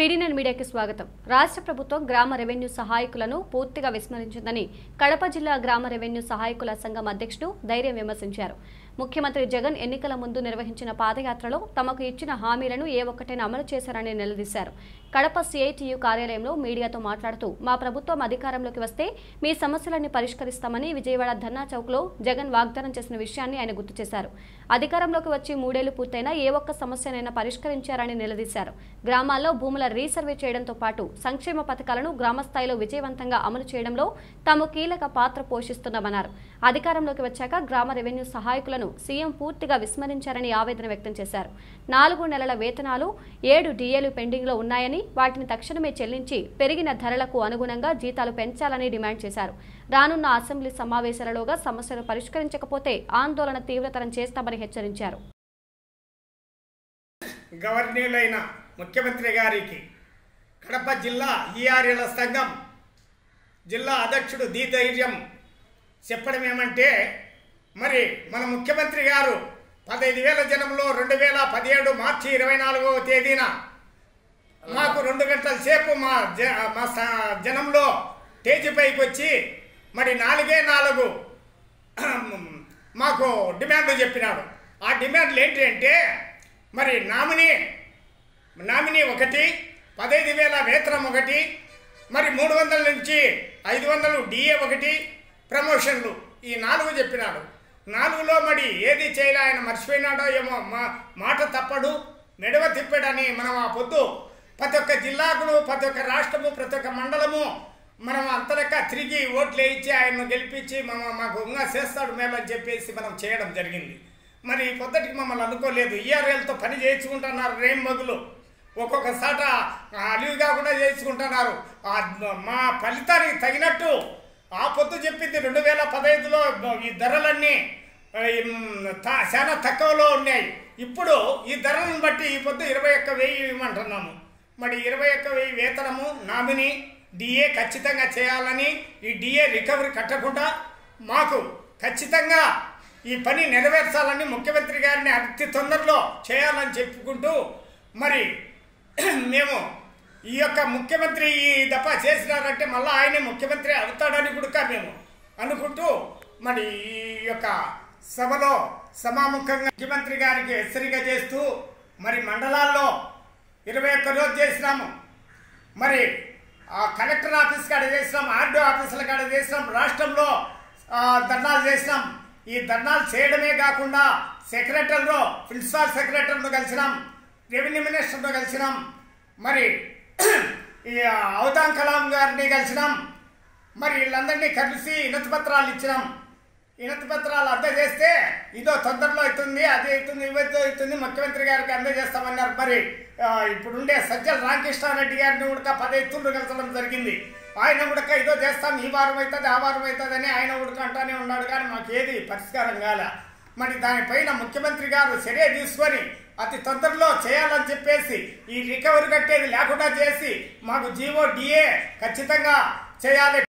three D nine మీడియాకి స్వాగతం రాష్ట్ర ప్రభుత్వం గ్రామ రెవెన్యూ సహాయకులను పూర్తిగా విస్మరించిందని కడప జిల్లా గ్రామ రెవెన్యూ సహాయకుల సంఘం అధ్యక్షుడు ధైర్యం విమర్శించారు ముఖ్యమంత్రి జగన్ ఎన్నికల ముందు నిర్వహించిన పాదయాత్రలో తమకు ఇచ్చిన హామీలను ఏ ఒక్కటైనా అమలు చేశారని నిలదీశారు కడప సిఐటియు కార్యాలయంలో మీడియాతో మాట్లాడుతూ మా ప్రభుత్వం అధికారంలోకి వస్తే మీ సమస్యలన్నీ పరిష్కరిస్తామని విజయవాడ ధర్నా చౌక్లో జగన్ వాగ్దానం చేసిన విషయాన్ని ఆయన గుర్తు చేశారు అధికారంలోకి వచ్చి మూడేళ్లు పూర్తయినా ఏ ఒక్క సమస్యనైనా పరిష్కరించారని నిలదీశారు గ్రామాల్లో భూముల రీసర్వే చేయడంతో పాటు సంక్షేమ పథకాలను గ్రామస్థాయిలో విజయవంతంగా అమలు చేయడంలో తాము కీలక పాత్ర పోషిస్తున్నామన్నారు అధికారంలోకి వచ్చాక గ్రామ రెవెన్యూ సహాయకులను సీఎం పూర్తిగా విస్మరించారని ఆవేదన వ్యక్తం చేశారు నాలుగు నెలల వేతనాలు ఏడు డిఏలు పెండింగ్లో ఉన్నాయని వాటిని తక్షణమే చెల్లించి పెరిగిన ధరలకు అనుగుణంగా జీతాలు పెంచాలని డిమాండ్ చేశారు రానున్న అసెంబ్లీ సమావేశాలలోగా సమస్యలు పరిష్కరించకపోతే ఆందోళన తీవ్రతరం చేస్తామని హెచ్చరించారు గవర్నీయులైన ముఖ్యమంత్రి గారికి కడప జిల్లా ఈఆర్ఎల సంఘం జిల్లా అధ్యక్షుడు ది ధైర్యం చెప్పడం ఏమంటే మరి మన ముఖ్యమంత్రి గారు పదహైదు వేల జనంలో రెండు వేల పదిహేడు మార్చి ఇరవై నాలుగవ తేదీన మాకు రెండు గంటల సేపు మా జ మా స- జనంలో స్టేజిపైకి వచ్చి మరి నాలుగే నాలుగు మాకు డిమాండ్లు చెప్పినాడు ఆ డిమాండ్లు ఏంటి అంటే మరి నామినీ నామినీ ఒకటి పదహైదు వేల వేతనం ఒకటి మరి మూడు వందల నుంచి ఐదు వందలు డిఏ ఒకటి ప్రమోషన్లు ఈ నాలుగు చెప్పినాడు నాలుగులో మరి ఏది చేయలే ఆయన మర్చిపోయినాడో ఏమో మా మాట తప్పడు మెడవ తిప్పాడని మనం ఆ పొద్దు ప్రతి ఒక్క జిల్లాకును ప్రతి ఒక్క రాష్ట్రము ప్రతి ఒక్క మండలము మనం అంతలెక్క తిరిగి ఓట్లు వేయించి ఆయన్ను గెలిపించి మనం మాకు ఇంకా చేస్తాడు మేలని చెప్పేసి మనం చేయడం జరిగింది మరి ఈ పొద్దుటికి మమ్మల్ని అనుకోలేదు ఈఆర్ఎల్తో పని చేయించుకుంటున్నారు రేం మగులు ఒక్కొక్క సాట అలివి కాకుండా చేయించుకుంటున్నారు ఆ మా ఫలితానికి తగినట్టు ఆ పొద్దు చెప్పింది రెండు వేల పదహైదులో ఈ ధరలన్నీ ఆ, ఈ, మ్, త- చాలా తక్కువలో ఉన్నాయి ఇప్పుడు ఈ ధరలను బట్టి ఈ పొద్దు ఇరవై ఒక్క వెయ్యి ఇవ్వమంటున్నాము మరి ఇరవై ఒక్క వెయ్యి వేతనము నామినీ డిఏ ఖచ్చితంగా చేయాలని ఈ డిఏ రికవరీ కట్టకుండా మాకు ఖచ్చితంగా ఈ పని నెరవేర్చాలని ముఖ్యమంత్రి గారిని అతి తొందరలో చేయాలని చెప్పుకుంటూ మరి మేము ఈ యొక్క ముఖ్యమంత్రి ఈ దఫా చేసినారంటే మళ్ళీ ఆయనే ముఖ్యమంత్రి అవుతాడని కూడా మేము అనుకుంటూ మరి ఈ యొక్క సభలో సమాముఖంగా ముఖ్యమంత్రి గారికి హెచ్చరిక చేస్తూ మరి మండలాల్లో ఇరవై ఒక్క రోజు చేసినాము మరి ఆ కలెక్టర్ ఆఫీస్ కాడ చేసినాం ఆర్డీఓ ఆఫీసుల కాడ చేసినాం రాష్ట్రంలో ఆ, ధర్నాలు చేసినాం ఈ ధర్నాలు చేయడమే కాకుండా సెక్రటరీలో ప్రిన్సిపాల్ సెక్రటరీను కలిసినాం రెవెన్యూ మినిస్టర్ను కలిసినాం మరి ఈ అవతాం కలాం గారిని కలిసినాం మరి వీళ్ళందరినీ కలిసి వినతి పత్రాలు ఇచ్చినాం వినతి పత్రాలు అందజేస్తే ఇదో తొందరలో అవుతుంది అది అవుతుంది ఇవైతే అవుతుంది ముఖ్యమంత్రి గారికి అందజేస్తామన్నారు మరి ఆ, ఇప్పుడుండే సజ్జల రామకృష్ణారెడ్డి గారిని కూడా పదైతులు కలసడం జరిగింది ఆయన ఉడక ఇదో చేస్తాం ఈ వారం అవుతుంది ఆ వారం అవుతుంది అని ఆయన ఉడక అంటానే ఉన్నాడు కానీ మాకు ఏది పరిష్కారం కాలే మరి దానిపైన ముఖ్యమంత్రి గారు చర్య తీసుకొని అతి తొందరలో చేయాలని చెప్పేసి ఈ రికవరీ కట్టేది లేకుండా చేసి మాకు జీవో డిఏ ఖచ్చితంగా చేయాలి